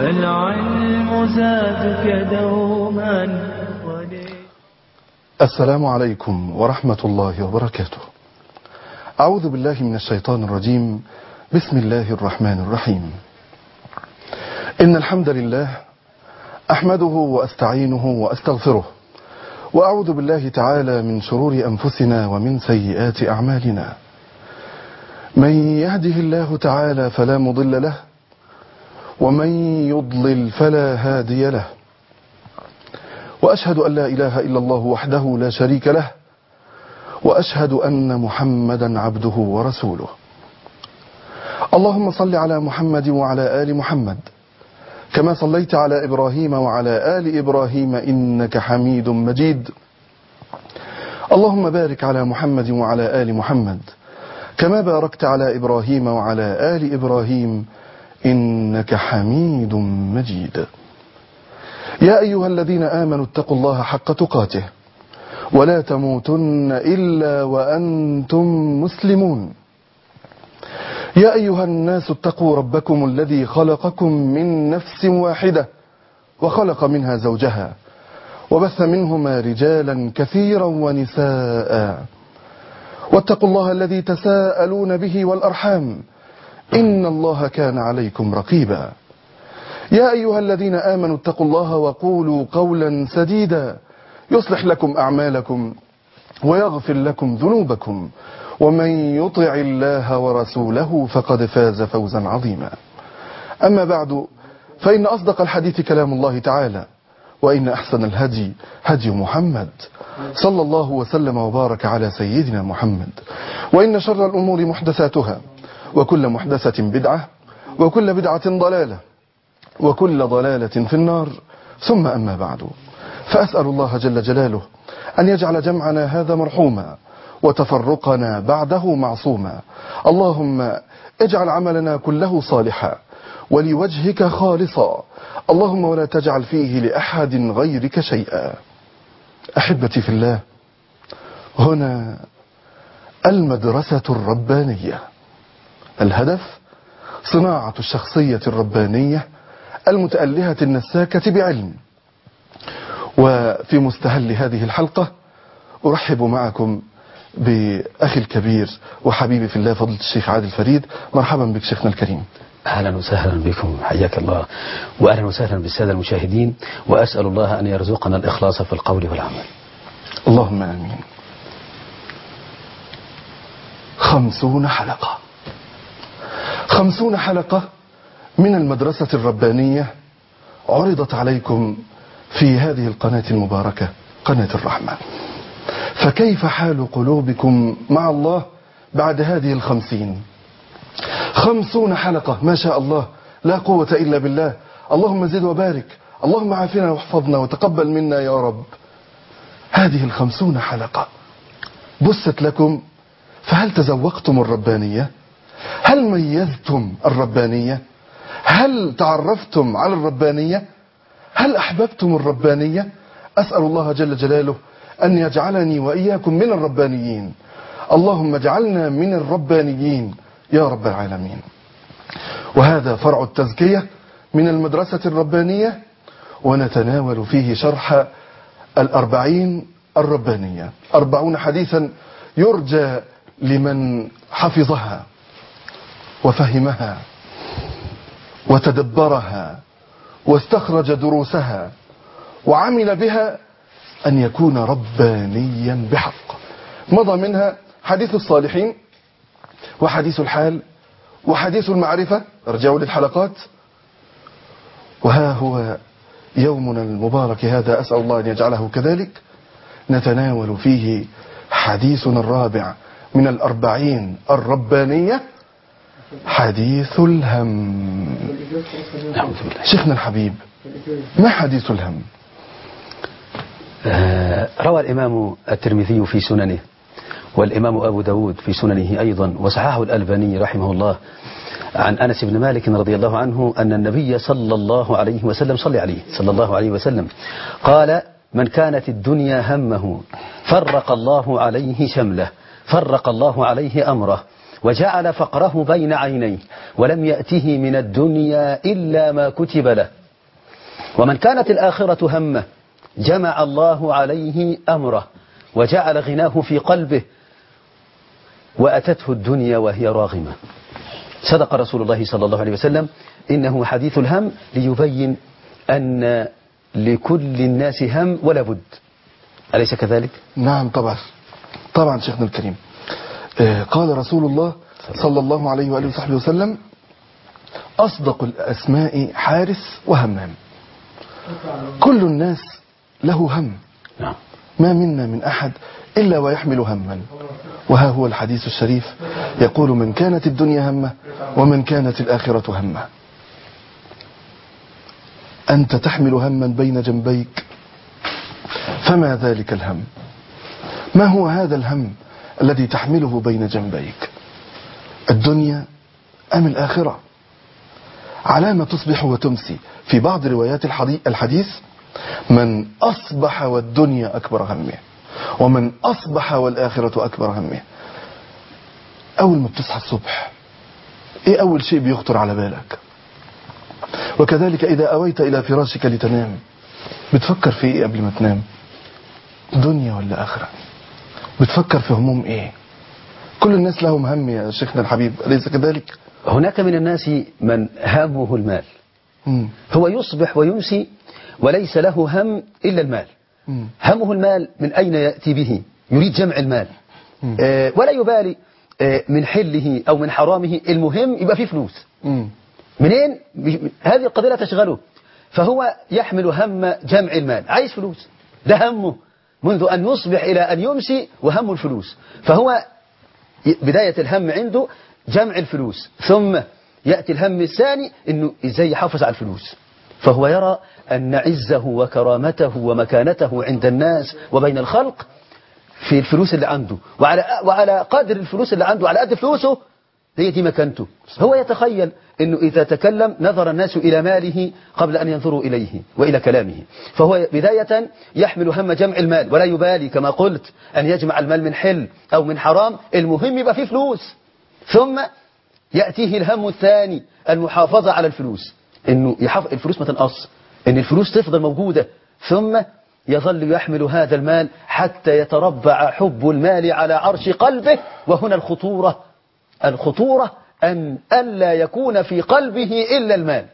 فالعلم زادك دوما ولي السلام عليكم ورحمة الله وبركاته أعوذ بالله من الشيطان الرجيم بسم الله الرحمن الرحيم إن الحمد لله أحمده وأستعينه وأستغفره وأعوذ بالله تعالى من شرور أنفسنا ومن سيئات أعمالنا من يهده الله تعالى فلا مضل له ومن يضلل فلا هادي له وأشهد أن لا إله إلا الله وحده لا شريك له وأشهد أن محمدا عبده ورسوله اللهم صل على محمد وعلى آل محمد كما صليت على إبراهيم وعلى آل إبراهيم إنك حميد مجيد اللهم بارك على محمد وعلى آل محمد كما باركت على إبراهيم وعلى آل إبراهيم إنك حميد مجيد يا أيها الذين آمنوا اتقوا الله حق تقاته ولا تموتن إلا وأنتم مسلمون يا أيها الناس اتقوا ربكم الذي خلقكم من نفس واحدة وخلق منها زوجها وبث منهما رجالا كثيرا ونساء واتقوا الله الذي تساءلون به والأرحام إن الله كان عليكم رقيبا يا أيها الذين آمنوا اتقوا الله وقولوا قولا سديدا يصلح لكم أعمالكم ويغفر لكم ذنوبكم ومن يطع الله ورسوله فقد فاز فوزا عظيما أما بعد فإن أصدق الحديث كلام الله تعالى وإن أحسن الهدي هدي محمد صلى الله وسلم وبارك على سيدنا محمد وإن شر الأمور محدثاتها وكل محدثة بدعة وكل بدعة ضلالة وكل ضلالة في النار ثم أما بعد فأسأل الله جل جلاله أن يجعل جمعنا هذا مرحوما وتفرقنا بعده معصوما اللهم اجعل عملنا كله صالحا ولوجهك خالصا اللهم ولا تجعل فيه لأحد غيرك شيئا أحبتي في الله هنا المدرسة الربانية الهدف صناعة الشخصية الربانية المتألهة النساكة بعلم وفي مستهل هذه الحلقة أرحب معكم بأخي الكبير وحبيبي في الله فضيلة الشيخ عادل فريد مرحبا بك شيخنا الكريم أهلا وسهلا بكم حياك الله وأهلا وسهلا بالسادة المشاهدين وأسأل الله أن يرزقنا الإخلاص في القول والعمل اللهم آمين خمسون حلقة خمسون حلقة من المدرسة الربانية عرضت عليكم في هذه القناة المباركة قناة الرحمة فكيف حال قلوبكم مع الله بعد هذه الخمسين خمسون حلقة ما شاء الله لا قوة إلا بالله اللهم زد وبارك اللهم عافنا واحفظنا وتقبل منا يا رب هذه الخمسون حلقة بست لكم فهل تذوقتم الربانية هل ميزتم الربانية هل تعرفتم على الربانية هل أحببتم الربانية أسأل الله جل جلاله أن يجعلني وإياكم من الربانيين اللهم اجعلنا من الربانيين يا رب العالمين وهذا فرع التزكية من المدرسة الربانية ونتناول فيه شرح الأربعين الربانية أربعون حديثا يرجى لمن حفظها وفهمها وتدبرها واستخرج دروسها وعمل بها أن يكون ربانيا بحق مضى منها حديث الصالحين وحديث الحال وحديث المعرفة ارجعوا للحلقات وها هو يومنا المبارك هذا أسأل الله أن يجعله كذلك نتناول فيه حديثنا الرابع من الأربعين الربانية حديث الهم نعوذ بالله شيخنا الحبيب ما حديث الهم آه، روى الإمام الترمذي في سننه والإمام أبو داود في سننه أيضا وصححه الألباني رحمه الله عن أنس بن مالك رضي الله عنه أن النبي صلى الله عليه وسلم صلى عليه صلى الله عليه وسلم قال من كانت الدنيا همه فرق الله عليه شمله فرق الله عليه أمره وجعل فقره بين عينيه ولم يأته من الدنيا إلا ما كتب له ومن كانت الآخرة همه جمع الله عليه أمره وجعل غناه في قلبه وأتته الدنيا وهي راغمة صدق رسول الله صلى الله عليه وسلم إنه حديث الهم ليبين أن لكل الناس هم ولا بد أليس كذلك؟ نعم طبعا طبعا شيخنا الكريم آه، قال رسول الله صلى الله عليه وآله وصحبه وسلم أصدق الأسماء حارس وهمام كل الناس له هم نعم ما منا من أحد إلا ويحمل هما وها هو الحديث الشريف يقول من كانت الدنيا همه ومن كانت الآخرة همه أنت تحمل هما بين جنبيك فما ذلك الهم ما هو هذا الهم الذي تحمله بين جنبيك الدنيا أم الآخرة على ما تصبح وتمسي في بعض روايات الحدي- الحديث من أصبح والدنيا أكبر همه ومن أصبح والآخرة أكبر همه أول ما بتصحى الصبح إيه أول شيء بيخطر على بالك وكذلك إذا أويت إلى فراشك لتنام بتفكر في إيه قبل ما تنام دنيا ولا آخرة بتفكر في هموم إيه كل الناس لهم هم يا شيخنا الحبيب أليس كذلك هناك من الناس من همه المال مم. هو يصبح ويمسي وليس له هم إلا المال مم. همه المال من أين يأتي به يريد جمع المال آه ولا يبالي آه من حله أو من حرامه المهم يبقى فيه فلوس مم. منين مش- هذه القضية لا تشغله فهو يحمل هم جمع المال عايز فلوس ده همه منذ أن يصبح إلى أن يمسي وهم الفلوس فهو ي- بداية الهم عنده جمع الفلوس ثم يأتي الهم الثاني أنه إزاي يحافظ على الفلوس فهو يرى أن عزه وكرامته ومكانته عند الناس وبين الخلق في الفلوس اللي عنده وعلى وعلى قدر الفلوس اللي عنده على قد فلوسه هي دي مكانته هو يتخيل انه اذا تكلم نظر الناس الى ماله قبل ان ينظروا اليه والى كلامه فهو بدايه يحمل هم جمع المال ولا يبالي كما قلت ان يجمع المال من حل او من حرام المهم يبقى فيه فلوس ثم ياتيه الهم الثاني المحافظه على الفلوس انه يحافظ الفلوس ما تنقص ان الفلوس تفضل موجوده ثم يظل يحمل هذا المال حتى يتربع حب المال على عرش قلبه وهنا الخطورة الخطورة أن ألا يكون في قلبه إلا المال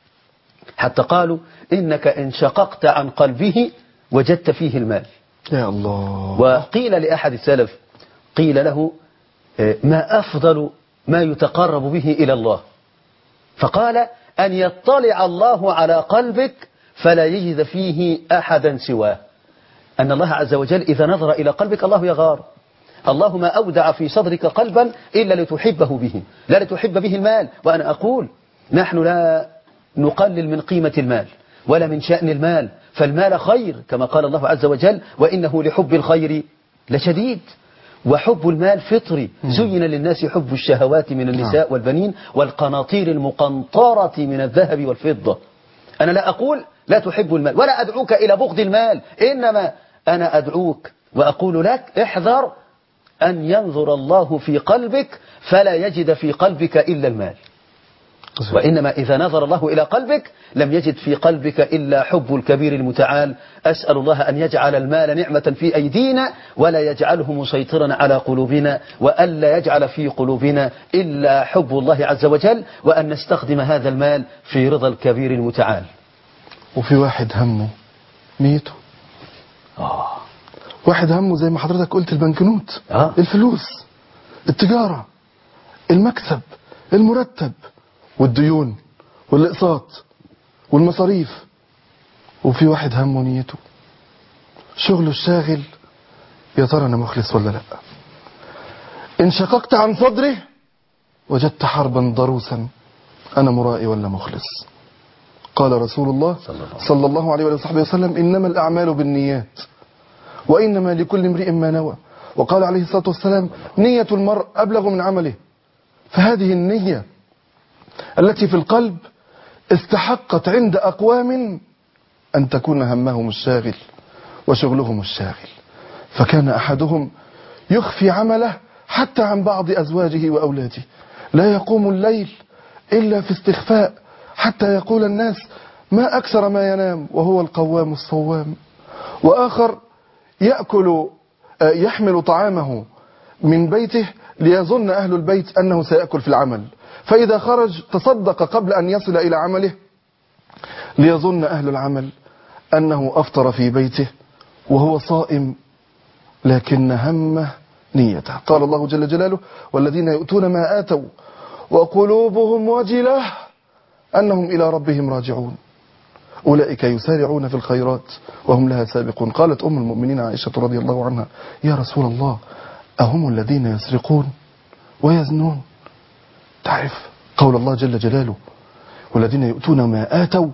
حتى قالوا إنك إن شققت عن قلبه وجدت فيه المال يا الله وقيل لأحد السلف قيل له آه، ما أفضل ما يتقرب به إلى الله فقال أن يطلع الله على قلبك فلا يجد فيه أحدا سواه أن الله عز وجل إذا نظر إلى قلبك الله يغار الله ما أودع في صدرك قلبا إلا لتحبه به لا لتحب به المال وأنا أقول نحن لا نقلل من قيمة المال ولا من شأن المال فالمال خير كما قال الله عز وجل وإنه لحب الخير لشديد وحب المال فطري زين للناس حب الشهوات من النساء والبنين والقناطير المقنطرة من الذهب والفضة أنا لا أقول لا تحب المال ولا أدعوك إلى بغض المال إنما أنا أدعوك وأقول لك احذر أن ينظر الله في قلبك فلا يجد في قلبك إلا المال وإنما إذا نظر الله إلى قلبك لم يجد في قلبك إلا حب الكبير المتعال أسأل الله أن يجعل المال نعمة في أيدينا ولا يجعله مسيطرا على قلوبنا وألا يجعل في قلوبنا إلا حب الله عز وجل وأن نستخدم هذا المال في رضا الكبير المتعال وفي واحد همه نيته واحد همه زي ما حضرتك قلت البنكنوت آه. الفلوس التجارة المكسب المرتب والديون والإقساط والمصاريف وفي واحد همه نيته شغله الشاغل يا ترى أنا مخلص ولا لا إن شققت عن صدره وجدت حربا ضروسا أنا مرائي ولا مخلص قال رسول الله صلى الله عليه وصحبه وسلم إنما الأعمال بالنيات وإنما لكل امرئ ما نوى وقال عليه الصلاة والسلام نية المرء أبلغ من عمله فهذه النية التي في القلب استحقت عند أقوام أن تكون همهم الشاغل وشغلهم الشاغل فكان أحدهم يخفي عمله حتى عن بعض أزواجه وأولاده لا يقوم الليل إلا في استخفاء حتى يقول الناس ما أكثر ما ينام وهو القوام الصوام وآخر يأكل آه، يحمل طعامه من بيته ليظن أهل البيت أنه سيأكل في العمل فإذا خرج تصدق قبل أن يصل إلى عمله ليظن أهل العمل أنه أفطر في بيته وهو صائم لكن همه نيته قال الله جل جلاله والذين يؤتون ما آتوا وقلوبهم وجلة أنهم إلى ربهم راجعون أولئك يسارعون في الخيرات وهم لها سابقون قالت أم المؤمنين عائشة رضي الله عنها يا رسول الله أهم الذين يسرقون ويزنون تعرف قول الله جل جلاله والذين يؤتون ما آتوا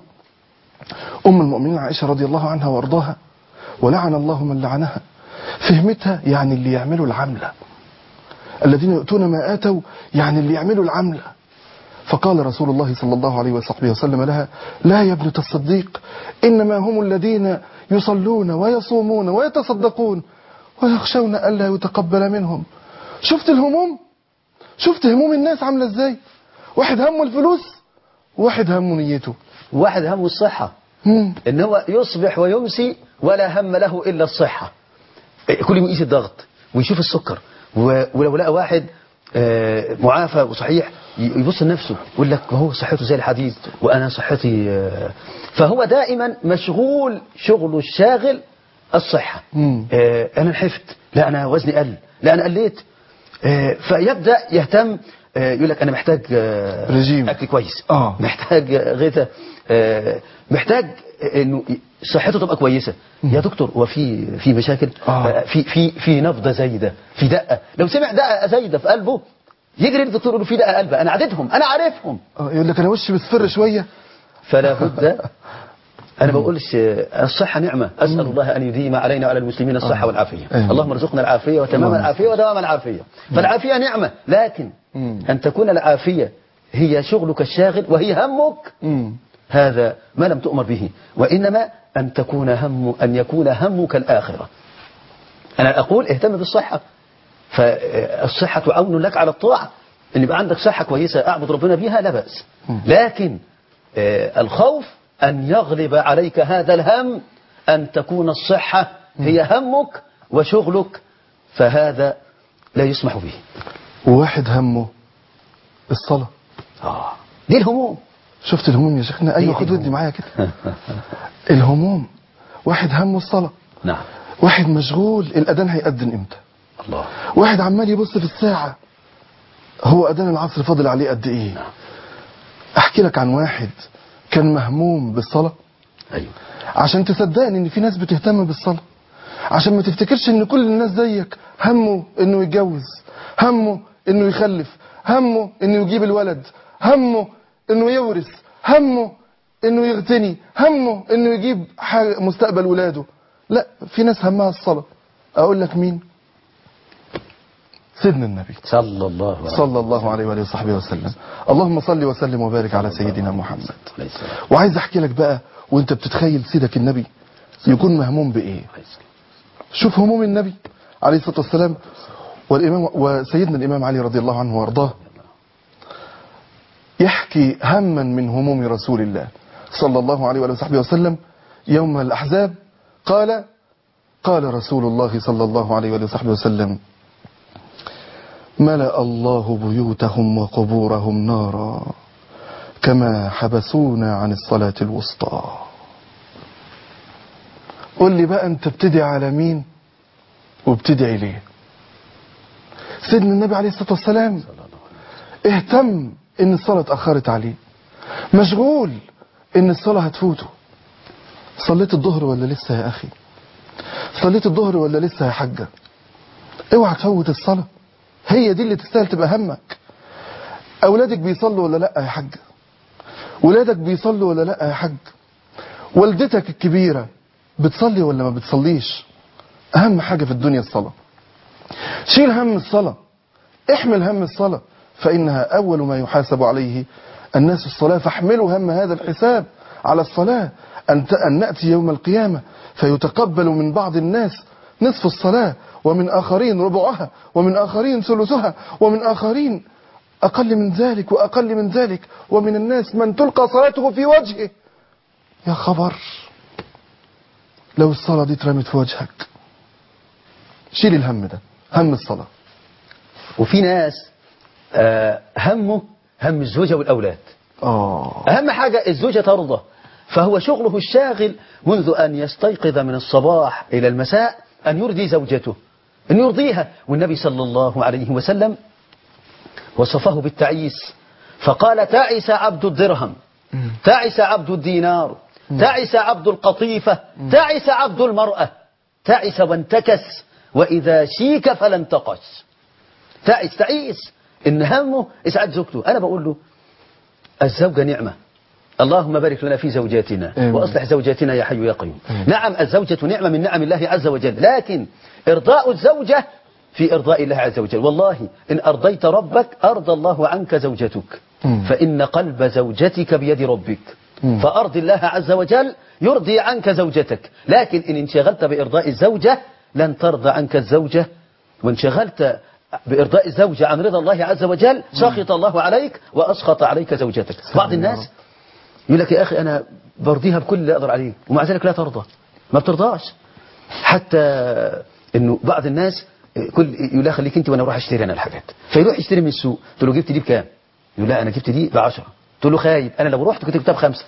أم المؤمنين عائشة رضي الله عنها وارضاها ولعن الله من لعنها فهمتها يعني اللي يعملوا العملة الذين يؤتون ما آتوا يعني اللي يعملوا العملة فقال رسول الله صلى الله عليه وصحبه وسلم لها لا يا ابنة الصديق إنما هم الذين يصلون ويصومون ويتصدقون ويخشون ألا يتقبل منهم شفت الهموم شفت هموم الناس عاملة ازاي واحد همه الفلوس وواحد همه نيته واحد همه الصحة مم. ان هو يصبح ويمسي ولا هم له الا الصحة كل يوم يقيس الضغط ويشوف السكر و- ولو لقى واحد آه، معافى وصحيح ي- يبص لنفسه يقول لك هو صحته زي الحديد وانا صحتي آه، فهو دائما مشغول شغله الشاغل الصحة مم. آه، انا نحفت لا انا وزني قل لا انا قليت آه، فيبدا يهتم آه، يقول لك انا محتاج آه، رجيم. اكل كويس آه. محتاج غذاء آه، محتاج انه صحته تبقى كويسه يا دكتور هو في في مشاكل آه. آه، في في في نبضه زايده في دقه لو سمع دقه زايده في قلبه يجري للدكتور يقول له في دقه قلبه انا عددهم انا عارفهم آه، يقول لك أنا وشي بصفر شوية فلا بد انا بقولش آه، الصحه نعمه اسال الله ان يديم علينا وعلى المسلمين الصحه والعافيه آمين. اللهم ارزقنا العافيه وتمام اللهم العافيه ودوام العافيه فالعافيه نعمه لكن مم. ان تكون العافيه هي شغلك الشاغل وهي همك مم. هذا ما لم تؤمر به وإنما أن تكون هم أن يكون همك الآخرة أنا أقول اهتم بالصحة فالصحة عون لك على الطاعة أن يبقى عندك صحة كويسة أعبد ربنا بها لا بأس لكن آه، الخوف أن يغلب عليك هذا الهم أن تكون الصحة هي همك وشغلك فهذا لا يسمح به وواحد همه الصلاة آه. دي الهموم شفت الهموم يا شيخنا أيوة هي خد دي ودي معايا كده الهموم واحد همه الصلاة نعم واحد مشغول الأذان هيأذن إمتى الله واحد عمال يبص في الساعة هو أذان العصر فاضل عليه قد إيه أحكي لك عن واحد كان مهموم بالصلاة أيوه عشان تصدقني ان في ناس بتهتم بالصلاة عشان ما تفتكرش ان كل الناس زيك همه انه يتجوز همه انه يخلف همه انه يجيب الولد همه انه يورث همه انه يغتني همه انه يجيب حاجة مستقبل ولاده لا في ناس همها الصلاة اقول لك مين سيدنا النبي صلى الله عليه صلى الله عليه وآله وصحبه وسلم اللهم صل وسلم وبارك على سيدنا محمد عليه السلام. وعايز احكي لك بقى وانت بتتخيل سيدك النبي يكون مهموم بايه عليه السلام. شوف هموم النبي عليه الصلاه والسلام والامام وسيدنا الامام علي رضي الله عنه وارضاه يحكي هما من هموم رسول الله صلى الله عليه وآله وصحبه وسلم يوم الاحزاب قال قال رسول الله صلى الله عليه وآله وصحبه وسلم ملأ الله بيوتهم وقبورهم نارا كما حبسونا عن الصلاة الوسطى قل لي بقى انت بتدعي على مين وبتدعي ليه سيدنا النبي عليه الصلاة والسلام اهتم ان الصلاة اتأخرت عليه مشغول ان الصلاة هتفوته صليت الظهر ولا لسه يا اخي صليت الظهر ولا لسه يا حاجة اوعى تفوت الصلاة هي دي اللي تستاهل تبقى همك اولادك بيصلوا ولا لا يا حاج ولادك بيصلوا ولا لا يا حاج والدتك الكبيرة بتصلي ولا ما بتصليش اهم حاجة في الدنيا الصلاة شيل هم الصلاة احمل هم الصلاة فإنها أول ما يحاسب عليه الناس الصلاة فاحملوا هم هذا الحساب على الصلاة أن ت- أن نأتي يوم القيامة فيتقبل من بعض الناس نصف الصلاة ومن آخرين ربعها ومن آخرين ثلثها ومن آخرين أقل من ذلك وأقل من ذلك ومن الناس من تلقى صلاته في وجهه يا خبر لو الصلاة دي اترمت في وجهك شيل الهم ده هم الصلاة وفي ناس آه، همه هم الزوجة والأولاد آه أهم حاجة الزوجة ترضى فهو شغله الشاغل منذ أن يستيقظ من الصباح إلى المساء أن يرضي زوجته أن يرضيها والنبي صلى الله عليه وسلم وصفه بالتعيس فقال تعس عبد الدرهم تعس عبد الدينار تعس عبد القطيفة تعس عبد المرأة تعس وانتكس وإذا شيك فلا انتقش تعس تعيس إن همه إسعاد زوجته أنا بقول له الزوجة نعمة اللهم بارك لنا في زوجاتنا آمين. وأصلح زوجاتنا يا حي يا قيوم آمين. نعم الزوجة نعمة من نعم الله عز وجل لكن إرضاء الزوجة في إرضاء الله عز وجل والله إن أرضيت ربك أرضى الله عنك زوجتك مم. فإن قلب زوجتك بيد ربك مم. فأرض الله عز وجل يرضي عنك زوجتك لكن إن انشغلت بإرضاء الزوجة لن ترضى عنك الزوجة وانشغلت بإرضاء الزوجة عن رضا الله عز وجل سخط الله عليك وأسخط عليك زوجتك بعض الناس يقول لك يا أخي أنا برضيها بكل اللي أقدر عليه ومع ذلك لا ترضى ما بترضاش حتى إنه بعض الناس كل يقول لها خليك أنت وأنا أروح أشتري أنا الحاجات فيروح يشتري من السوق تقول له جبت دي بكام؟ يقول لا أنا جبت دي ب 10 تقول له خايب أنا لو رحت كنت جبتها بخمسة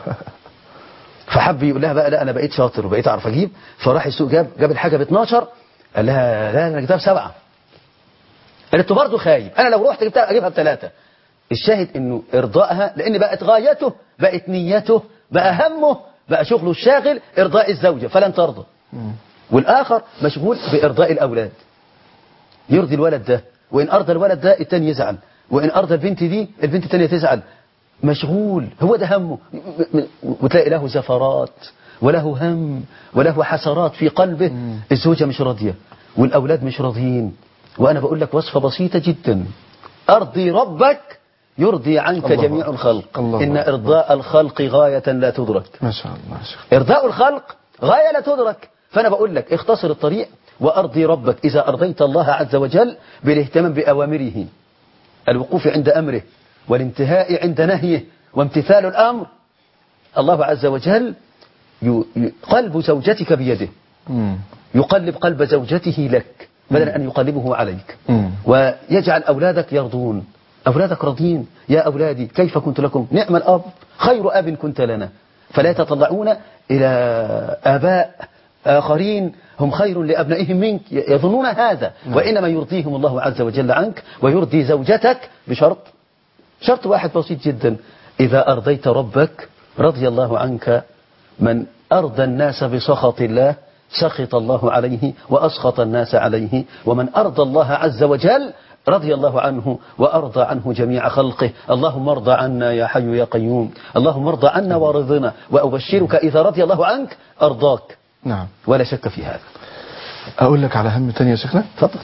فحب يقول لها بقى لا انا بقيت شاطر وبقيت اعرف اجيب فراح السوق جاب جاب الحاجه ب 12 قال لها لا انا جبتها بسبعه قالت له برضه خايب انا لو رحت جبتها اجيبها بثلاثه الشاهد انه ارضائها لان بقت غايته بقت نيته بقى همه بقى شغله الشاغل ارضاء الزوجه فلن ترضى والاخر مشغول بارضاء الاولاد يرضي الولد ده وان ارضى الولد ده التاني يزعل وان ارضى البنت دي البنت التانية تزعل مشغول هو ده همه م- م- وتلاقي له زفرات وله هم وله حسرات في قلبه الزوجة مش راضية والأولاد مش راضيين وأنا بقول لك وصفة بسيطة جدا أرضي ربك يرضي عنك الله جميع الخلق الله إن أكبر. إرضاء الخلق غاية لا تدرك ما شاء الله ما شاء الله إرضاء الخلق غاية لا تدرك فأنا بقول لك اختصر الطريق وأرضي ربك إذا أرضيت الله عز وجل بالاهتمام بأوامره الوقوف عند أمره والانتهاء عند نهيه وامتثال الأمر الله عز وجل ي- ي- قلب زوجتك بيده مم. يقلب قلب زوجته لك بدل أن يقلبه عليك مم. ويجعل أولادك يرضون أولادك راضين يا أولادي كيف كنت لكم نعم الأب خير أب كنت لنا فلا يتطلعون إلى آباء آخرين هم خير لأبنائهم منك يظنون هذا وإنما يرضيهم الله عز وجل عنك ويرضي زوجتك بشرط شرط واحد بسيط جدا إذا أرضيت ربك رضي الله عنك من أرضى الناس بسخط الله سخط الله عليه وأسخط الناس عليه ومن أرضى الله عز وجل رضي الله عنه وأرضى عنه جميع خلقه اللهم ارضى عنا يا حي يا قيوم اللهم ارضى عنا وارضنا وأبشرك إذا رضي الله عنك أرضاك نعم ولا شك في هذا أقول لك على هم تاني يا شيخنا تفضل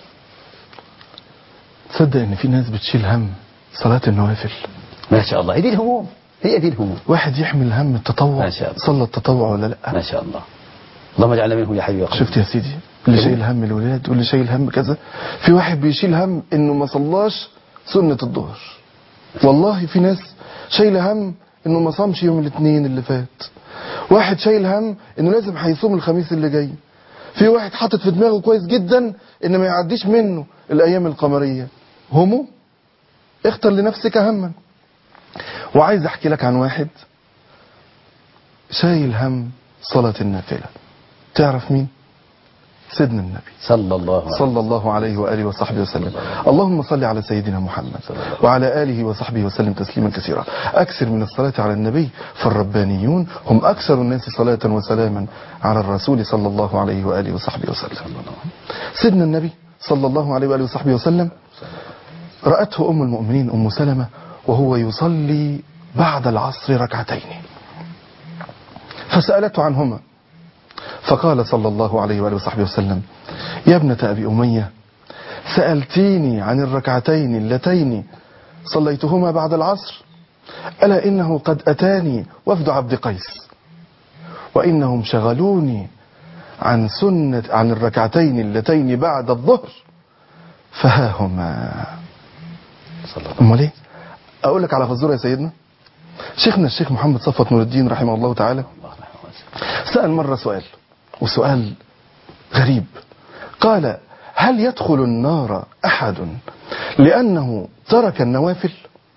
تصدق إن في ناس بتشيل هم صلاة النوافل ما شاء الله هي دي الهموم هي دي الهموم واحد يحمل هم التطوع ما شاء الله. صلى التطوع ولا لا ما شاء الله اللهم اجعلنا منه يا حي يا قيوم شفت يا سيدي اللي شايل هم الولاد واللي شايل هم كذا في واحد بيشيل هم انه ما صلاش سنة الظهر والله في ناس شايله هم انه ما صامش يوم الاثنين اللي فات واحد شايل هم انه لازم هيصوم الخميس اللي جاي في واحد حاطط في دماغه كويس جدا ان ما يعديش منه الايام القمرية همه اختر لنفسك هما وعايز احكي لك عن واحد شايل هم صلاة النافلة تعرف مين سيدنا النبي صلى الله عليه وسلم صلى الله عليه وآله وصحبه وسلم اللهم صل على سيدنا محمد وعلى آله وصحبه وسلم تسليما كثيرا أكثر من الصلاة على النبي فالربانيون هم أكثر الناس صلاة وسلاما على الرسول صلى الله عليه وآله وصحبه وسلم سيدنا النبي صلى الله عليه وآله وصحبه وسلم رأته أم المؤمنين أم سلمة وهو يصلي بعد العصر ركعتين فسألته عنهما فقال صلى الله عليه وآله وصحبه وسلم يا ابنة أبي أمية سألتيني عن الركعتين اللتين صليتهما بعد العصر ألا إنه قد أتاني وفد عبد قيس وإنهم شغلوني عن سنة عن الركعتين اللتين بعد الظهر فها هما صلى الله امال ايه اقول لك على فزوره يا سيدنا شيخنا الشيخ محمد صفوت نور الدين رحمه الله تعالى عليه سأل مرة سؤال وسؤال غريب قال هل يدخل النار أحد لأنه ترك النوافل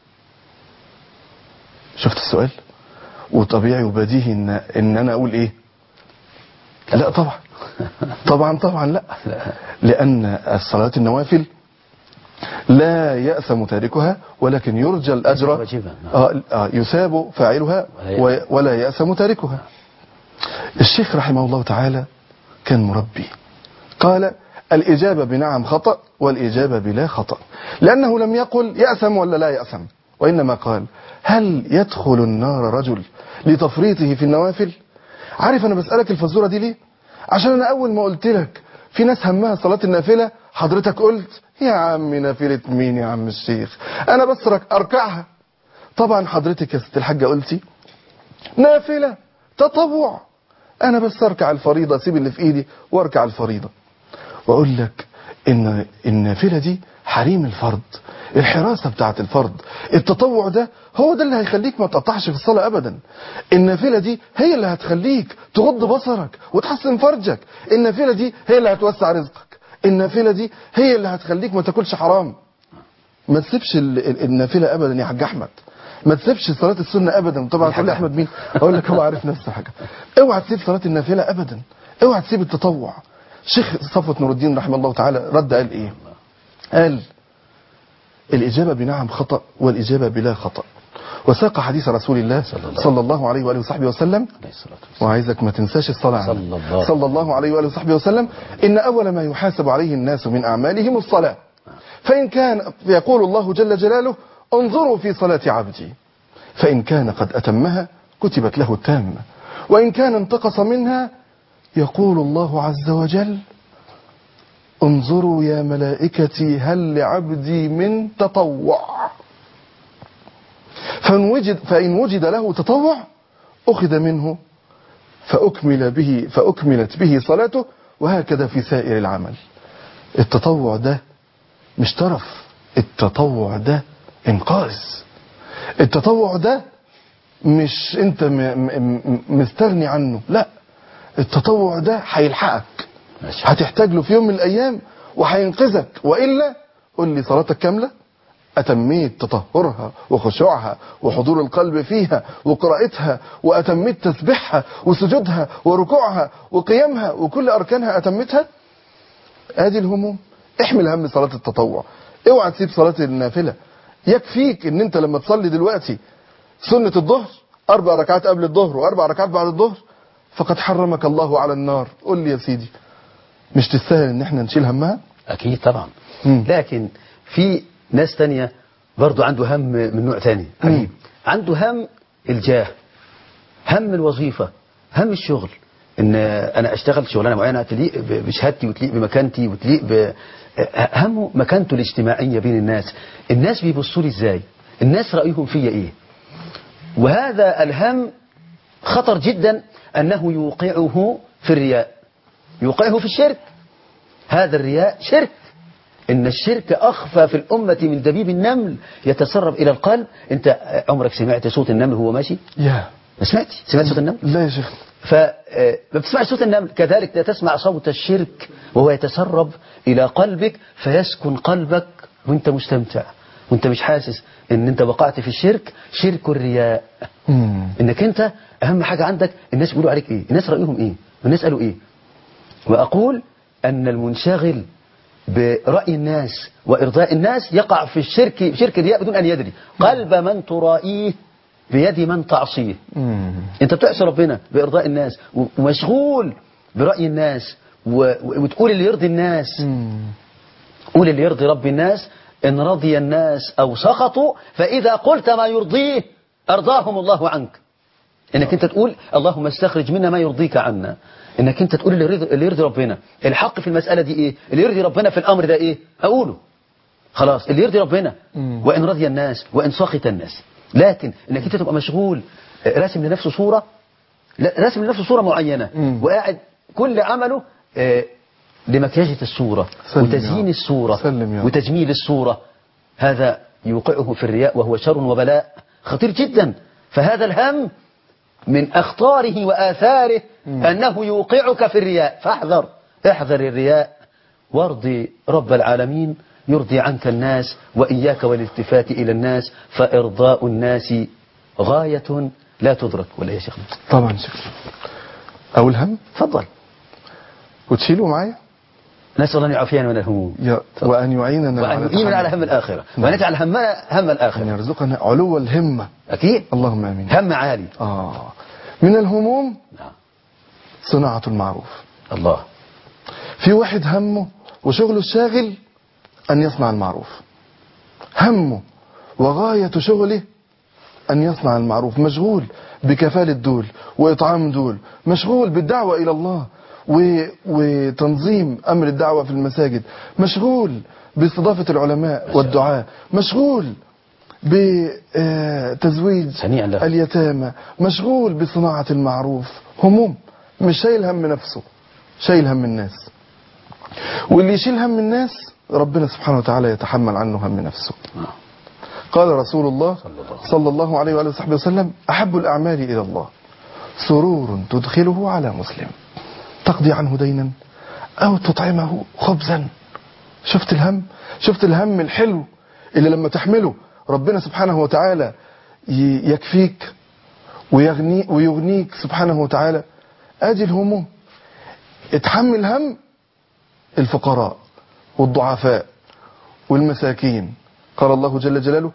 شفت السؤال وطبيعي وبديهي إن, إن أنا أقول إيه لا طبعا طبعا طبعا لا لأن الصلاة النوافل لا يأثم تاركها ولكن يرجى الأجر واجبة، نعم. آه آه يثاب فاعلها ولا يأثم. و- ولا يأثم تاركها الشيخ رحمه الله تعالى كان مربي قال الإجابة بنعم خطأ والإجابة بلا خطأ لأنه لم يقل يأثم ولا لا يأثم وإنما قال هل يدخل النار رجل لتفريطه في النوافل عارف أنا بسألك الفزورة دي ليه عشان أنا أول ما قلت لك في ناس همها صلاة النافلة حضرتك قلت يا عم نافلة مين يا عم الشيخ أنا بس رك- أركعها طبعا حضرتك يا ست الحاجة قلتي نافلة تطوع انا بس اركع الفريضة اسيب اللي في ايدي واركع الفريضة واقول لك ان النافلة دي حريم الفرض الحراسة بتاعت الفرض التطوع ده هو ده اللي هيخليك ما تقطعش في الصلاة ابدا النافلة دي هي اللي هتخليك تغض بصرك وتحسن فرجك النافلة دي هي اللي هتوسع رزقك النافلة دي هي اللي هتخليك ما تاكلش حرام ما تسيبش ال- ال- النافله ابدا يا حاج احمد ما تسيبش صلاه السنه ابدا طبعا تقول لي احمد مين اقول لك هو عارف نفسه حاجه اوعى تسيب صلاه النافله ابدا اوعى تسيب التطوع شيخ صفوت نور الدين رحمه الله تعالى رد قال ايه قال الاجابه بنعم خطا والاجابه بلا خطا وساق حديث رسول الله صلى الله عليه واله وصحبه وسلم عليه الصلاة والسلام وعايزك ما تنساش الصلاة عليه صلى الله. صلى الله عليه وآله وصحبه وسلم إن أول ما يحاسب عليه الناس من أعمالهم الصلاة فإن كان يقول الله جل جلاله انظروا في صلاة عبدي فإن كان قد أتمها كتبت له التامة وإن كان انتقص منها يقول الله عز وجل انظروا يا ملائكتي هل لعبدي من تطوع فإن وجد, فإن وجد له تطوع أخذ منه فأكمل به فأكملت به صلاته وهكذا في سائر العمل التطوع ده مش ترف التطوع ده إنقاذ التطوع ده مش انت م م م مستغني عنه لا التطوع ده هيلحقك ماشي. هتحتاج له في يوم من الايام وهينقذك والا قول لي صلاتك كامله اتميت تطهرها وخشوعها وحضور القلب فيها وقراءتها واتميت تسبيحها وسجودها وركوعها وقيامها وكل اركانها اتمتها ادي الهموم احمل هم صلاه التطوع اوعى تسيب صلاه النافله يكفيك ان انت لما تصلي دلوقتي سنة الظهر أربع ركعات قبل الظهر وأربع ركعات بعد الظهر فقد حرمك الله على النار قول لي يا سيدي مش تستاهل ان احنا نشيل همها أكيد طبعا مم. لكن في ناس تانية برضو عنده هم من نوع تاني عجيب عنده هم الجاه هم الوظيفة هم الشغل ان انا اشتغل شغلانه معينه تليق ب- بشهادتي وتليق بمكانتي وتليق ب همه مكانته الاجتماعيه بين الناس الناس بيبصوا لي ازاي الناس رايهم فيا ايه وهذا الهم خطر جدا انه يوقعه في الرياء يوقعه في الشرك هذا الرياء شرك إن الشرك أخفى في الأمة من دبيب النمل يتسرب إلى القلب أنت عمرك سمعت صوت النمل وهو ماشي يا ما سمعتش سمعت صوت النمل لا يا شيخ فما بتسمعش صوت النمل كذلك لا تسمع صوت الشرك وهو يتسرب إلى قلبك فيسكن قلبك وانت مستمتع وانت مش حاسس ان انت وقعت في الشرك شرك الرياء مم. انك انت اهم حاجة عندك الناس بيقولوا عليك ايه الناس رأيهم ايه والناس قالوا ايه واقول ان المنشغل برأي الناس وإرضاء الناس يقع في الشرك شرك الرياء بدون أن يدري قلب من ترائيه بيد من تعصيه مم. انت بتعصي ربنا بإرضاء الناس و- ومشغول برأي الناس و... و- وتقول اللي يرضي الناس مم. قول اللي يرضي رب الناس إن رضي الناس أو سخطوا فإذا قلت ما يرضيه أرضاهم الله عنك إنك أنت تقول اللهم استخرج منا ما يرضيك عنا إنك أنت تقول اللي يرضي, اللي يرضي ربنا الحق في المسألة دي إيه اللي يرضي ربنا في الأمر ده إيه أقوله خلاص اللي يرضي ربنا مم. وإن رضي الناس وإن سخط الناس لكن إنك أنت تبقى مشغول آه، راسم لنفسه صورة لا راسم لنفسه صورة معينة مم. وقاعد كل عمله آه، لمكياجة الصورة سلم يا وتزيين رب. الصورة سلم يا رب. وتجميل الصورة هذا يوقعه في الرياء وهو شر وبلاء خطير جدا فهذا الهم من أخطاره وآثاره أنه يوقعك في الرياء فاحذر احذر الرياء وارضي رب العالمين يرضي عنك الناس وإياك والالتفات إلى الناس فإرضاء الناس غاية لا تدرك ولا يا شيخنا طبعا شكرا أول هم تفضل وتشيلوا معايا نسأل الله أن يعافينا من الهموم يا وأن يعيننا وأن يعيننا على هم الآخرة وأن همنا هم أن الآخرة يرزقنا علو الهمة أكيد اللهم آمين هم عالي آه من الهموم نعم. صناعة المعروف الله في واحد همه وشغله الشاغل أن يصنع المعروف همه وغاية شغله أن يصنع المعروف مشغول بكفالة دول وإطعام دول مشغول بالدعوة إلى الله و... وتنظيم أمر الدعوة في المساجد مشغول باستضافة العلماء والدعاء مشغول بتزويج هنيئا له. اليتامى مشغول بصناعة المعروف هموم مش شايل هم نفسه شايل هم الناس واللي يشيل هم الناس ربنا سبحانه وتعالى يتحمل عنه هم نفسه قال رسول الله صلى الله عليه وآله وصحبه وسلم أحب الأعمال إلى الله سرور تدخله على مسلم تقضي عنه دينا أو تطعمه خبزا شفت الهم شفت الهم الحلو اللي لما تحمله ربنا سبحانه وتعالى ي- يكفيك ويغني ويغنيك سبحانه وتعالى ادي الهموم اتحمل هم الفقراء والضعفاء والمساكين قال الله جل جلاله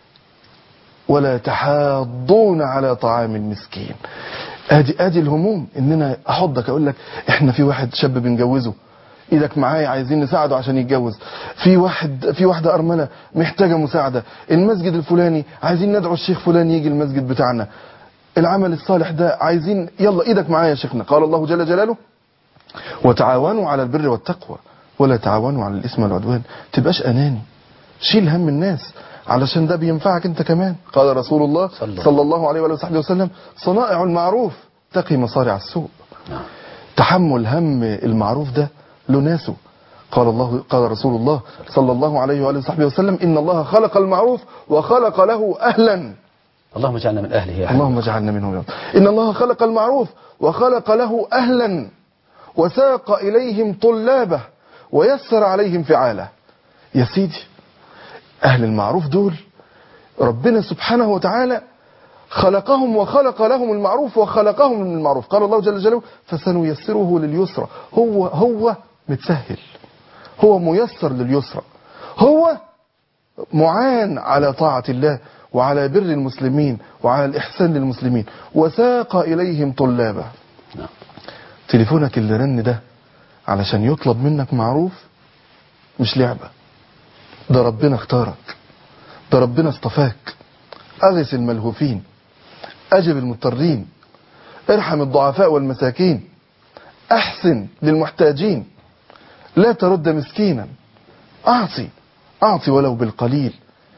ولا تحاضون على طعام المسكين ادي ادي الهموم اننا احضك اقول لك احنا في واحد شاب بنجوزه ايدك معايا عايزين نساعده عشان يتجوز في واحد في واحده ارمله محتاجه مساعده المسجد الفلاني عايزين ندعو الشيخ فلان يجي المسجد بتاعنا العمل الصالح ده عايزين يلا ايدك معايا يا شيخنا قال الله جل جلاله وتعاونوا على البر والتقوى ولا تعاونوا على الاثم والعدوان تبقاش اناني شيل هم الناس علشان ده بينفعك انت كمان قال رسول الله صلى صلى الله عليه وآله وصحبه وسلم صنائع المعروف تقي مصارع السوء نعم. تحمل هم المعروف ده له ناسه قال الله قال رسول الله صلى الله عليه وآله وصحبه وسلم إن الله خلق المعروف وخلق له أهلا اللهم اجعلنا من أهله يا حبيبي. اللهم اجعلنا منهم يا رب إن الله خلق المعروف وخلق له أهلا وساق إليهم طلابه ويسر عليهم فعاله يا سيدي أهل المعروف دول ربنا سبحانه وتعالى خلقهم وخلق لهم المعروف وخلقهم من المعروف قال الله جل جلاله فسنيسره لليسرى هو هو متسهل هو ميسر لليسرى هو معان على طاعة الله وعلى بر المسلمين وعلى الإحسان للمسلمين وساق إليهم طلابه نعم. تليفونك اللي رن ده علشان يطلب منك معروف مش لعبة ده ربنا اختارك ده ربنا اصطفاك أغث الملهوفين أجب المضطرين ارحم الضعفاء والمساكين أحسن للمحتاجين لا ترد مسكينا أعطي أعطي ولو بالقليل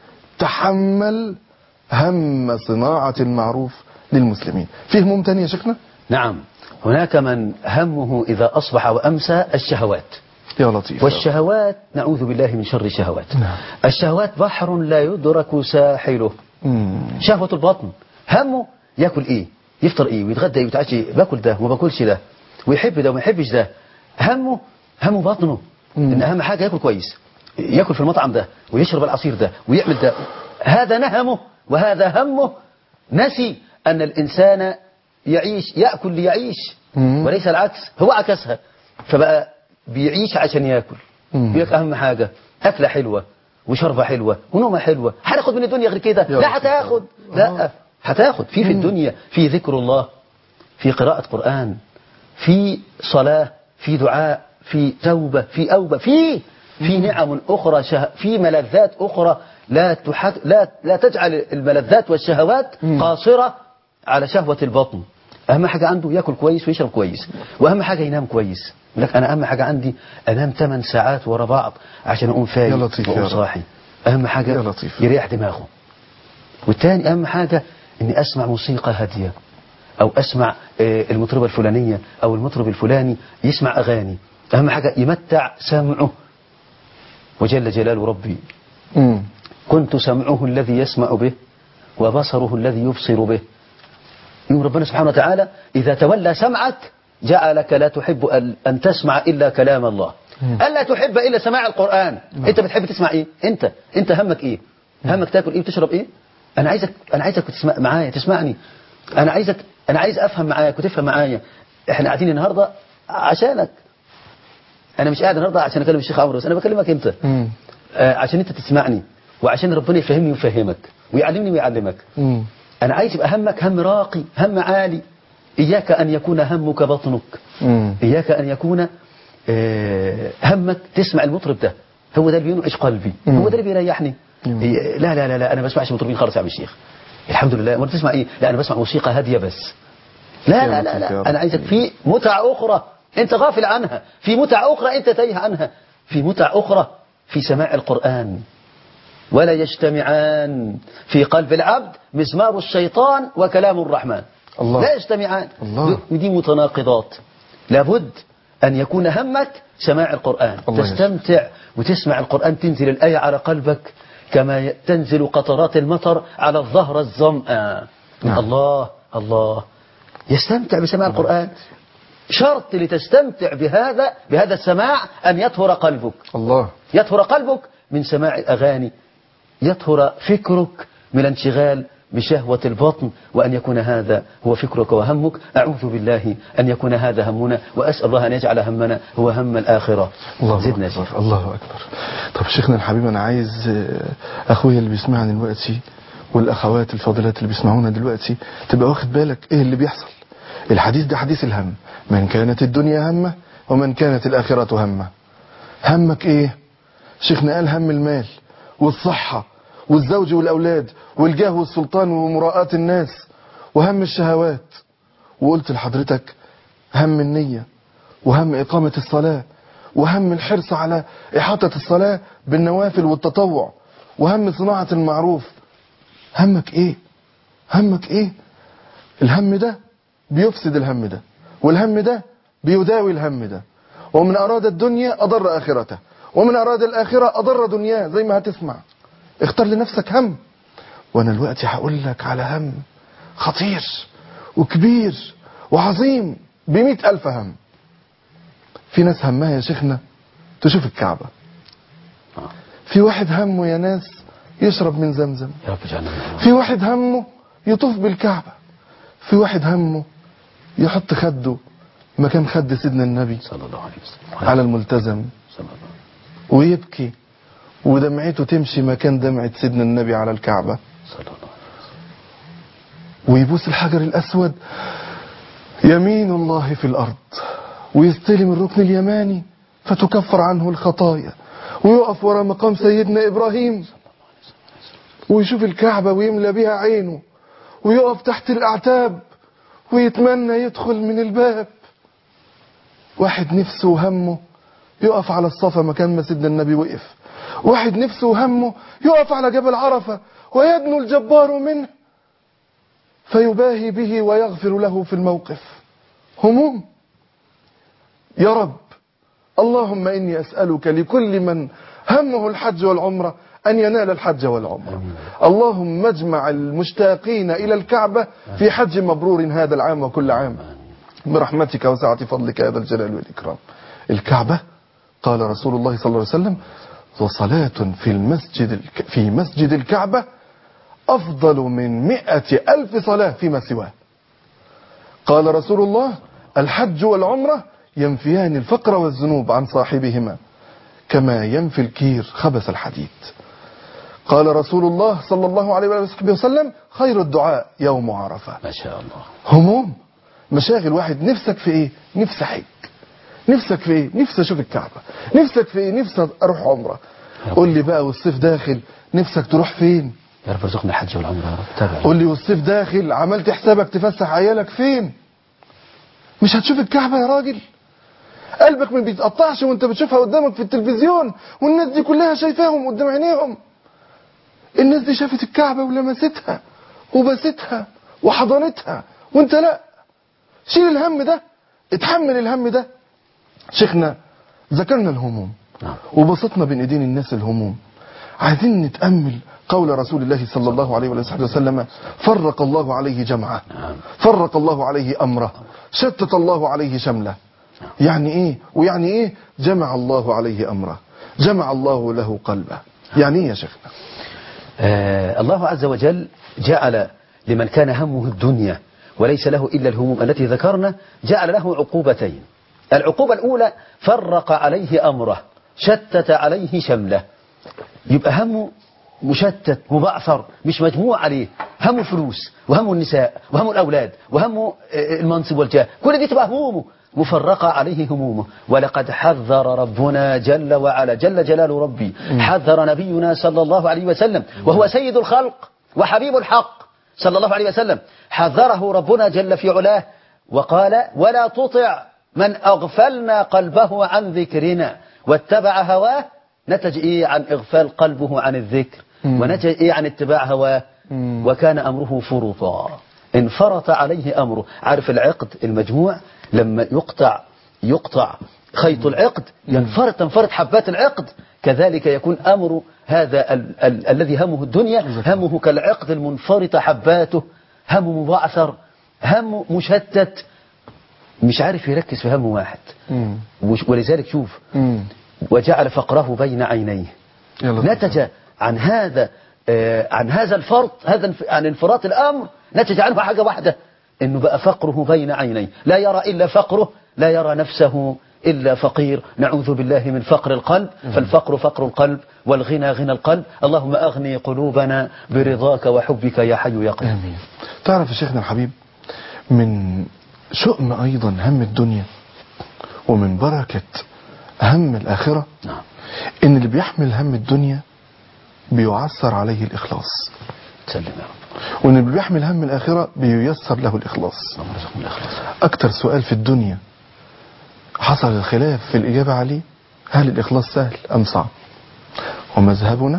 تحمل هم صناعة المعروف للمسلمين في هموم تانية يا شيخنا نعم هناك من همه إذا أصبح وأمسى الشهوات يا لطيف والشهوات نعوذ بالله من شر الشهوات نعم. الشهوات بحر لا يدرك ساحله مم. شهوة البطن همه ياكل ايه يفطر ايه ويتغدى ايه ويتعشى ايه باكل ده وما باكلش ده ويحب ده وما يحبش ده همه همه بطنه مم. ان اهم حاجه ياكل كويس ياكل في المطعم ده ويشرب العصير ده ويعمل ده هذا نهمه وهذا همه نسي ان الانسان يعيش ياكل ليعيش مم. وليس العكس هو عكسها فبقى بيعيش عشان ياكل مم. يقول لك اهم حاجه اكله حلوه وشربه حلوه ونومه حلوه هتاخد من الدنيا غير كده يا لا رب. هتاخد لا هتاخد في في الدنيا في ذكر الله في قراءة قرآن في صلاة في دعاء في توبة في أوبة في في نعم أخرى شه... في ملذات أخرى لا تحك... لا لا تجعل الملذات والشهوات قاصرة على شهوة البطن أهم حاجة عنده ياكل كويس ويشرب كويس وأهم حاجة ينام كويس يقول لك أنا أهم حاجة عندي أنام 8 ساعات ورا بعض عشان أقوم فايق يا لطيف يا وأقوم رب. صاحي أهم حاجة يا لطيف. يريح دماغه والتاني أهم حاجة إني أسمع موسيقى هادية أو أسمع آه، المطربة الفلانية أو المطرب الفلاني يسمع أغاني أهم حاجة يمتع سمعه وجل جلال ربي مم. كنت سمعه الذي يسمع به وبصره الذي يبصر به يوم ربنا سبحانه وتعالى إذا تولى سمعك جعلك لا تحب أن- أن تسمع إلا كلام الله ألا تحب إلا سماع القرآن أنت بتحب تسمع إيه أنت أنت همك إيه همك تاكل إيه وتشرب إيه أنا عايزك أنا عايزك تسمع معايا تسمعني أنا عايزك أنا عايز أفهم معاك وتفهم معايا إحنا قاعدين النهاردة عشانك أنا مش قاعد النهاردة عشان أكلم الشيخ عمرو بس أنا بكلمك أنت مم. آه، عشان انت تسمعني وعشان ربنا يفهمني ويفهمك ويعلمني ويعلمك مم. انا عايز يبقى همك هم راقي هم عالي اياك ان يكون همك بطنك مم. اياك ان يكون آه، همك تسمع المطرب ده هو ده اللي بينعش قلبي مم. هو ده اللي بيريحني مم. إيه، لا لا لا لا انا ما بسمعش مطربين خالص يا عم الشيخ الحمد لله امال تسمع ايه لا انا بسمع موسيقى هاديه بس لا يا لا لا, لطيف يا لا. رب. انا عايزك في متع اخرى انت غافل عنها في متع اخرى انت تايه عنها في متع اخرى في سماع القران ولا يجتمعان في قلب العبد مزمار الشيطان وكلام الرحمن الله. لا يجتمعان الله. دي متناقضات لابد أن يكون همك سماع القرآن الله تستمتع وتسمع القرآن تنزل الآية على قلبك كما ي- تنزل قطرات المطر على الظهر الظمأ نعم. الله الله يستمتع بسماع القرآن شرط لتستمتع بهذا بهذا السماع أن يطهر قلبك الله يطهر قلبك من سماع الأغاني يطهر فكرك من الانشغال بشهوة البطن وأن يكون هذا هو فكرك وهمك أعوذ بالله أن يكون هذا همنا وأسأل الله أن يجعل همنا هو هم الآخرة الله زدنا أكبر شيخ الله أكبر طب شيخنا الحبيب أنا عايز آه، أخويا اللي بيسمعني دلوقتي والأخوات الفاضلات اللي بيسمعونا دلوقتي تبقى واخد بالك إيه اللي بيحصل الحديث ده حديث الهم من كانت الدنيا همه ومن كانت الآخرة همه همك إيه شيخنا قال هم المال والصحة والزوج والأولاد والجاه والسلطان ومراءاة الناس وهم الشهوات وقلت لحضرتك هم النية وهم إقامة الصلاة وهم الحرص على إحاطة الصلاة بالنوافل والتطوع وهم صناعة المعروف همك إيه همك إيه الهم ده بيفسد الهم ده والهم ده بيداوي الهم ده ومن أراد الدنيا أضر آخرته ومن أراد الآخرة أضر دنياه زي ما هتسمع اختار لنفسك هم وأنا دلوقتي هقول لك على هم خطير وكبير وعظيم بمئة ألف هم في ناس همها يا شيخنا تشوف الكعبة في واحد همه يا ناس يشرب من زمزم يا رب اجعلنا منهم. في واحد همه يطوف بالكعبة في واحد همه يحط خده مكان خد سيدنا النبي صلى الله عليه وسلم على الملتزم صلى الله ويبكي ودمعته تمشي مكان دمعة سيدنا النبي على الكعبة صلى الله عليه ويبوس الحجر الأسود يمين الله في الأرض ويستلم الركن اليماني فتكفر عنه الخطايا ويقف ورا مقام سيدنا إبراهيم ويشوف الكعبة ويملى بها عينه ويقف تحت الأعتاب ويتمنى يدخل من الباب واحد نفسه وهمه يقف على الصفا مكان ما سيدنا النبي وقف واحد نفسه وهمه يقف على جبل عرفة ويدنو الجبار منه فيباهي به ويغفر له في الموقف هموم يا رب اللهم إني أسألك لكل من همه الحج والعمرة أن ينال الحج والعمرة اللهم اجمع المشتاقين إلى الكعبة في حج مبرور هذا العام وكل عام برحمتك وسعة فضلك يا ذا الجلال والإكرام الكعبة قال رسول الله صلى الله عليه وسلم وصلاة في المسجد الك... في مسجد الكعبة أفضل من مئة ألف صلاة فيما سواه قال رسول الله الحج والعمرة ينفيان الفقر والذنوب عن صاحبهما كما ينفي الكير خبث الحديد قال رسول الله صلى الله عليه وصحبه وسلم خير الدعاء يوم عرفة ما شاء الله هموم مشاغل واحد نفسك في ايه نفسي حج نفسك في ايه نفسي اشوف الكعبة نفسك في ايه نفسي اروح عمرة قول لي بقى والصيف داخل نفسك تروح فين يا رب ارزقنا الحج والعمرة يا رب تابع قول لي والصيف داخل عملت حسابك تفسح عيالك فين مش هتشوف الكعبة يا راجل قلبك ما بيتقطعش وانت بتشوفها قدامك في التلفزيون والناس دي كلها شايفاهم قدام عينيهم الناس دي شافت الكعبة ولمستها وبستها وحضنتها وانت لا شيل الهم ده اتحمل الهم ده شيخنا ذكرنا الهموم نعم. وبسطنا بين ايدين الناس الهموم عايزين نتأمل قول رسول الله صلى الله عليه وآله وسلم فرق الله عليه جمعه نعم. فرق الله عليه أمره شتت الله عليه شمله يعني ايه ويعني ايه جمع الله عليه أمره جمع الله له قلبه يعني ايه يا شيخنا آه الله عز وجل جعل لمن كان همه الدنيا وليس له إلا الهموم التي ذكرنا جعل له عقوبتين العقوبة الأولى فرق عليه أمره شتت عليه شمله يبقى همه مشتت مبعثر مش مجموع عليه همه الفلوس وهمه النساء وهمه الأولاد وهمه آه، المنصب والجاه كل دي تبقى همومه مفرقة عليه همومه ولقد حذر ربنا جل وعلا جل جلال ربي حذر نبينا صلى الله عليه وسلم وهو سيد الخلق وحبيب الحق صلى الله عليه وسلم حذره ربنا جل في علاه وقال ولا تطع من أغفلنا قلبه عن ذكرنا واتبع هواه نتج إيه عن إغفال قلبه عن الذكر ونتج إيه عن اتباع هواه وكان أمره فرطا انفرط عليه أمره عارف العقد المجموع لما يقطع يقطع خيط العقد ينفرط تنفرط حبات العقد كذلك يكون أمر هذا ال ال الذي همه الدنيا همه كالعقد المنفرط حباته هم مبعثر هم مشتت مش عارف يركز في هم واحد مم. وش- ولذلك شوف مم. وجعل فقره بين عينيه يلا نتج عن هذا آه، عن هذا الفرط هذا الف- عن انفراط الأمر نتج عنه حاجة واحدة انه بقى فقره بين عينيه لا يرى إلا فقره لا يرى نفسه إلا فقير نعوذ بالله من فقر القلب فالفقر فقر القلب والغنى غنى القلب اللهم أغني قلوبنا برضاك وحبك يا حي يا قيوم آمين تعرف يا شيخنا الحبيب من شؤم أيضا هم الدنيا ومن بركة هم الآخرة نعم إن اللي بيحمل هم الدنيا بيعثر عليه الإخلاص سلم يا رب وإن اللي بيحمل هم الآخرة بييسر له الإخلاص اللهم ارزقنا الإخلاص أكتر سؤال في الدنيا حصل الخلاف في الإجابة عليه هل الإخلاص سهل أم صعب ومذهبنا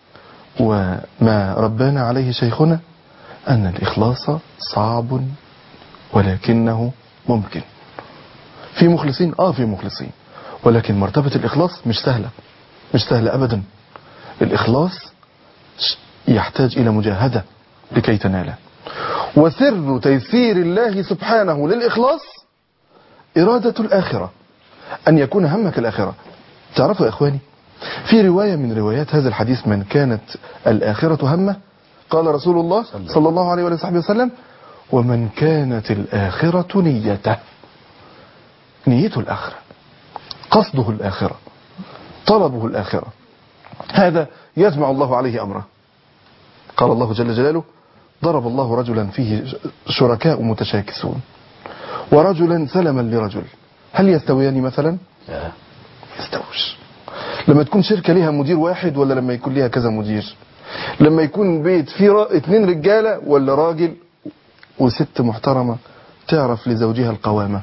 وما ربانا عليه شيخنا أن الإخلاص صعب ولكنه ممكن في مخلصين آه في مخلصين ولكن مرتبة الإخلاص مش سهلة مش سهلة أبدا الإخلاص يحتاج إلى مجاهدة لكي تناله وسر تيسير الله سبحانه للإخلاص إرادة الآخرة أن يكون همك الآخرة تعرفوا يا إخواني في رواية من روايات هذا الحديث من كانت الآخرة همه قال رسول الله صلى الله عليه وآله وسلم ومن كانت الآخرة نيته نيته الآخرة قصده الآخرة طلبه الآخرة هذا يجمع الله عليه أمره قال الله جل جلاله ضرب الله رجلا فيه شركاء متشاكسون ورجلا سلما لرجل هل يستويان مثلا لا. يستوش لما تكون شركة ليها مدير واحد ولا لما يكون ليها كذا مدير لما يكون بيت فيه را- اتنين رجالة ولا راجل وست محترمة تعرف لزوجها القوامة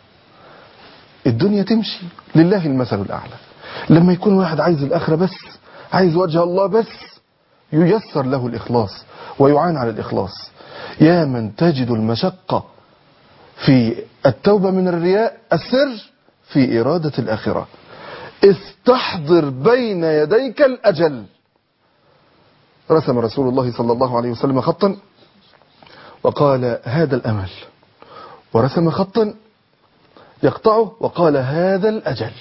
الدنيا تمشي لله المثل الأعلى لما يكون واحد عايز الآخرة بس عايز وجه الله بس ييسر له الإخلاص ويعان على الإخلاص يا من تجد المشقة في التوبة من الرياء السر في إرادة الآخرة استحضر بين يديك الأجل رسم رسول الله صلى الله عليه وسلم خطا وقال هذا الأمل ورسم خطا يقطعه وقال هذا الأجل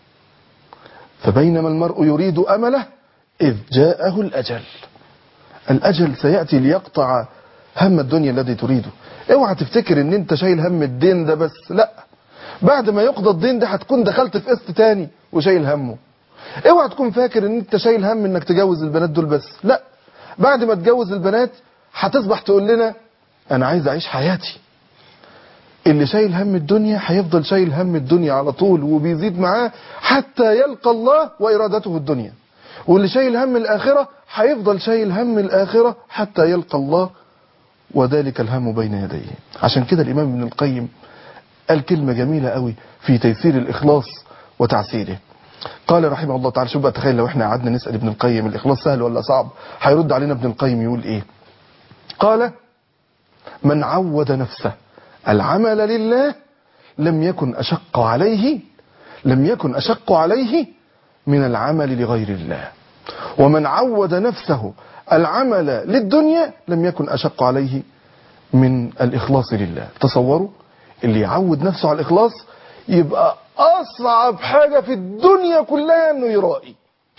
فبينما المرء يريد أمله إذ جاءه الأجل الأجل سيأتي ليقطع هم الدنيا الذي تريده اوعى تفتكر ان انت شايل هم الدين ده بس لا بعد ما يقضى الدين ده هتكون دخلت في قسط تاني وشايل همه اوعى تكون فاكر ان انت شايل هم انك تجوز البنات دول بس لا بعد ما تجوز البنات هتصبح تقول لنا انا عايز اعيش حياتي اللي شايل هم الدنيا هيفضل شايل هم الدنيا على طول وبيزيد معاه حتى يلقى الله وإرادته الدنيا واللي شايل هم الآخرة هيفضل شايل هم الآخرة حتى يلقى الله وذلك الهم بين يديه عشان كده الإمام ابن القيم قال كلمة جميلة قوي في تيسير الإخلاص وتعسيره قال رحمه الله تعالى شوف بقى تخيل لو احنا قعدنا نسأل ابن القيم الإخلاص سهل ولا صعب هيرد علينا ابن القيم يقول ايه قال من عود نفسه العمل لله لم يكن أشق عليه لم يكن أشق عليه من العمل لغير الله ومن عود نفسه العمل للدنيا لم يكن أشق عليه من الإخلاص لله تصوروا اللي يعود نفسه على الإخلاص يبقى أصعب حاجة في الدنيا كلها أنه يرائي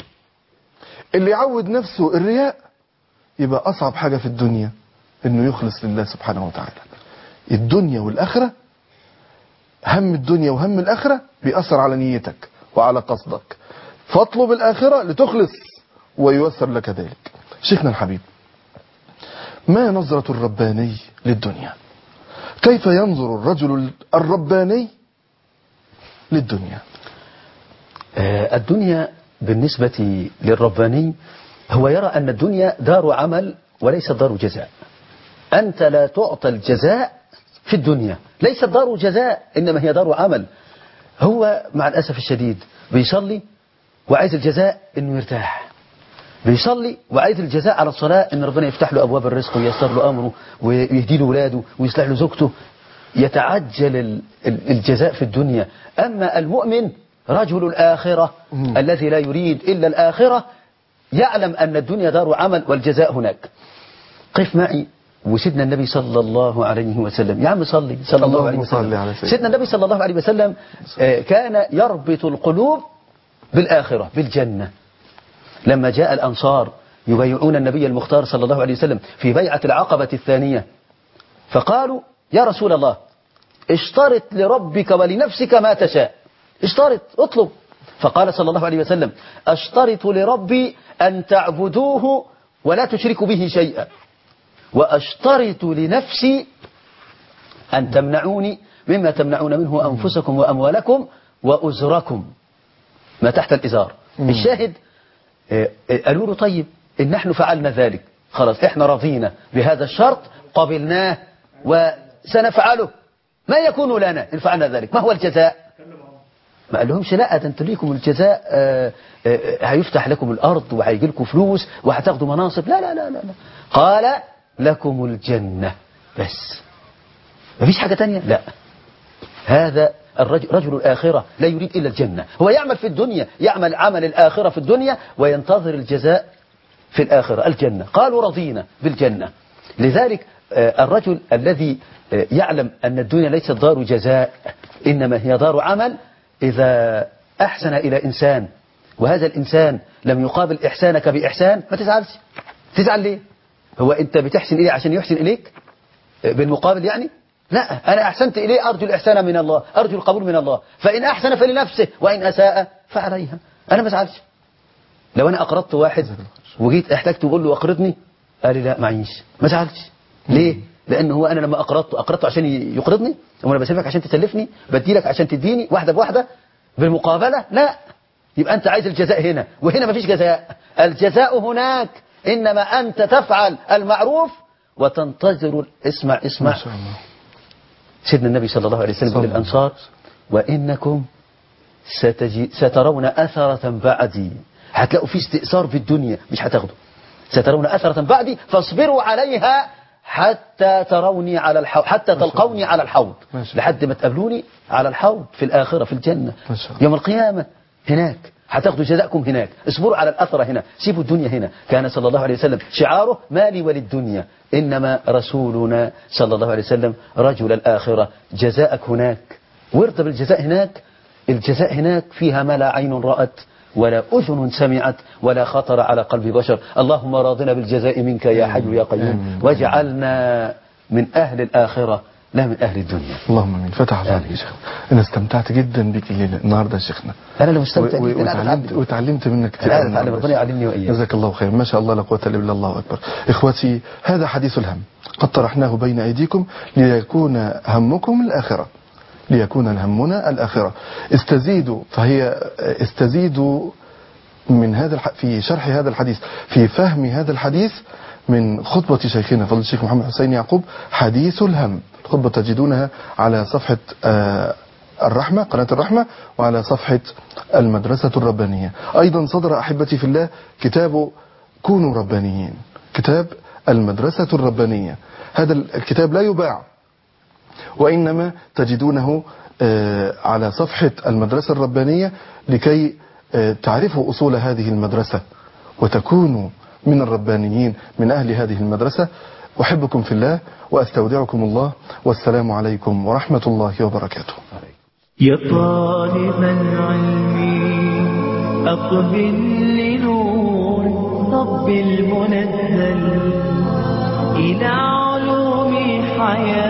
اللي يعود نفسه الرياء يبقى أصعب حاجة في الدنيا أنه يخلص لله سبحانه وتعالى الدنيا والآخرة هم الدنيا وهم الآخرة بيأثر على نيتك وعلى قصدك فاطلب الآخرة لتخلص وييسر لك ذلك شيخنا الحبيب ما نظرة الرباني للدنيا كيف ينظر الرجل الرباني للدنيا آه، الدنيا بالنسبة للرباني هو يرى أن الدنيا دار عمل وليست دار جزاء أنت لا تعطى الجزاء في الدنيا ليست دار جزاء إنما هي دار عمل هو مع الأسف الشديد بيصلي وعايز الجزاء إنه يرتاح بيصلي وعايز الجزاء على الصلاة إن ربنا يفتح له أبواب الرزق وييسر له أمره ويهدي له ولاده ويصلح له زوجته يتعجل ال- ال- الجزاء في الدنيا أما المؤمن رجل الآخرة مم. الذي لا يريد إلا الآخرة يعلم أن الدنيا دار عمل والجزاء هناك قف معي وسيدنا النبي صلى الله عليه وسلم يا عم صلي صلى الله عليه اللهم صل وسلم على سيدنا. سيدنا النبي صلى الله عليه وسلم آه، كان يربط القلوب بالآخرة بالجنة لما جاء الأنصار يبايعون النبي المختار صلى الله عليه وسلم في بيعة العقبة الثانية فقالوا يا رسول الله اشترط لربك ولنفسك ما تشاء اشترط اطلب فقال صلى الله عليه وسلم اشترط لربي أن تعبدوه ولا تشركوا به شيئا واشترط لنفسي أن تمنعوني مما تمنعون منه أنفسكم وأموالكم وأزركم ما تحت الإزار مم. الشاهد آه، آه، قالوا له طيب إن نحن فعلنا ذلك خلاص إحنا رضينا بهذا الشرط قبلناه وسنفعله ما يكون لنا إن فعلنا ذلك ما هو الجزاء ما قال لهمش لا ده انتوا ليكم الجزاء آه، آه، آه، هيفتح لكم الأرض وهيجي لكم فلوس وهتاخدوا مناصب لا لا لا لا لا. قال لكم الجنة بس مفيش حاجة تانية لا هذا الرجل رجل الآخرة لا يريد إلا الجنة هو يعمل في الدنيا يعمل عمل الآخرة في الدنيا وينتظر الجزاء في الآخرة الجنة قالوا رضينا بالجنة لذلك آه، الرجل الذي آه، يعلم أن الدنيا ليست دار جزاء إنما هي دار عمل إذا أحسن إلى إنسان وهذا الإنسان لم يقابل إحسانك بإحسان ما تزعلش تزعل ليه هو أنت بتحسن إليه عشان يحسن إليك بالمقابل يعني لا أنا أحسنت إليه أرجو الإحسان من الله أرجو القبول من الله فإن أحسن فلنفسه وإن أساء فعليها أنا ما ازعلش لو أنا أقرضت واحد وجيت احتجت وقول له أقرضني قال لي لا معيش ما ازعلش ليه لأن هو أنا لما أقرضته أقرضته عشان يقرضني وأنا بسلفك عشان تسلفني بديلك عشان تديني واحدة بواحدة بالمقابلة لا يبقى أنت عايز الجزاء هنا وهنا مفيش جزاء الجزاء هناك إنما أنت تفعل المعروف وتنتظر اسمع اسمع ما شاء الله سيدنا النبي صلى الله عليه وسلم صلى الله للأنصار وإنكم ستجي سترون أثرة بعدي هتلاقوا في استئثار في الدنيا مش هتاخدوا سترون أثرة بعدي فاصبروا عليها حتى تروني على الحوض حتى ما شاء تلقوني على الحوض ما شاء لحد ما تقابلوني على الحوض في الآخرة في الجنة ما شاء الله. يوم القيامة هناك هتاخدوا جزاءكم هناك اصبروا على الأثرة هنا سيبوا الدنيا هنا كان صلى الله عليه وسلم شعاره مالي وللدنيا إنما رسولنا صلى الله عليه وسلم رجل الآخرة جزاءك هناك وارضى بالجزاء هناك الجزاء هناك فيها ما لا عين رأت ولا أذن سمعت ولا خطر على قلب بشر اللهم راضنا بالجزاء منك يا حي يا قيوم آمين. واجعلنا من أهل الآخرة لا من أهل الدنيا اللهم امين فتح الله عليك يا شيخنا انا استمتعت جدا بك الليله النهارده يا شيخنا أنا لو استمتعت و- و- بك، أنا وتعلمت أتعلم. وتعلمت منك كتير لا أوي أتعلم النهاردة. ربنا يعلمني وإياك جزاك الله خير ما شاء الله لا قوه الا بالله الله اكبر اخوتي هذا حديث الهم قد طرحناه بين ايديكم ليكون همكم الاخره ليكون همنا الاخره استزيدوا فهي استزيدوا من هذا الح... في شرح هذا الحديث في فهم هذا الحديث من خطبة شيخنا فضل الشيخ محمد حسين يعقوب حديث الهم الخطبة تجدونها على صفحة آه، الرحمة قناة الرحمة وعلى صفحة المدرسة الربانية أيضا صدر أحبتي في الله كتاب كونوا ربانيين كتاب المدرسة الربانية هذا الكتاب لا يباع وإنما تجدونه آه، على صفحة المدرسة الربانية لكي آه، تعرفوا أصول هذه المدرسة وتكونوا من الربانيين من أهل هذه المدرسة أحبكم في الله وأستودعكم الله والسلام عليكم ورحمة الله وبركاته يا طالب العلم أقبل لنور رب المنزل إلى علوم حياة